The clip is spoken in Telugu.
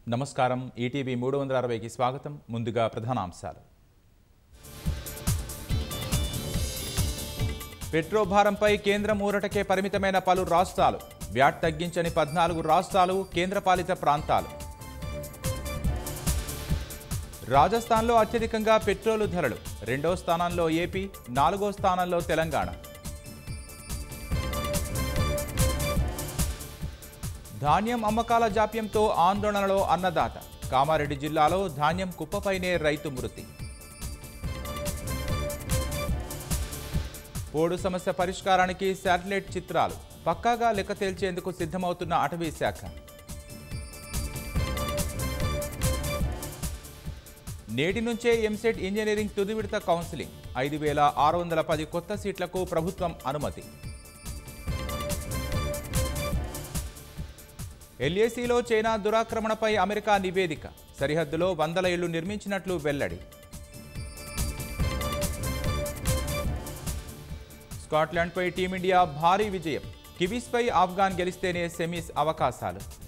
నమస్కారం ఈటీవీ మూడు వందల అరవైకి స్వాగతం ముందుగా ప్రధానాంశాలు పెట్రో భారంపై కేంద్రం ఊరటకే పరిమితమైన పలు రాష్ట్రాలు వ్యాట్ తగ్గించని పద్నాలుగు రాష్ట్రాలు కేంద్రపాలిత ప్రాంతాలు రాజస్థాన్లో అత్యధికంగా పెట్రోలు ధరలు రెండో స్థానంలో ఏపీ నాలుగో స్థానంలో తెలంగాణ ధాన్యం అమ్మకాల జాప్యంతో ఆందోళనలో అన్నదాత కామారెడ్డి జిల్లాలో ధాన్యం కుప్పపైనే రైతు మృతి పోడు సమస్య పరిష్కారానికి శాటిలైట్ చిత్రాలు పక్కాగా లెక్క తేల్చేందుకు సిద్ధమవుతున్న అటవీ శాఖ నేటి నుంచే ఎంసెట్ ఇంజనీరింగ్ తుది విడత కౌన్సిలింగ్ ఐదు వేల ఆరు వందల పది కొత్త సీట్లకు ప్రభుత్వం అనుమతి ఎల్ఏసీలో చైనా దురాక్రమణపై అమెరికా నివేదిక సరిహద్దులో వందల ఇళ్లు నిర్మించినట్లు వెల్లడి స్కాట్లాండ్పై టీమిండియా భారీ విజయం కివీస్పై ఆఫ్ఘాన్ గెలిస్తేనే సెమీస్ అవకాశాలు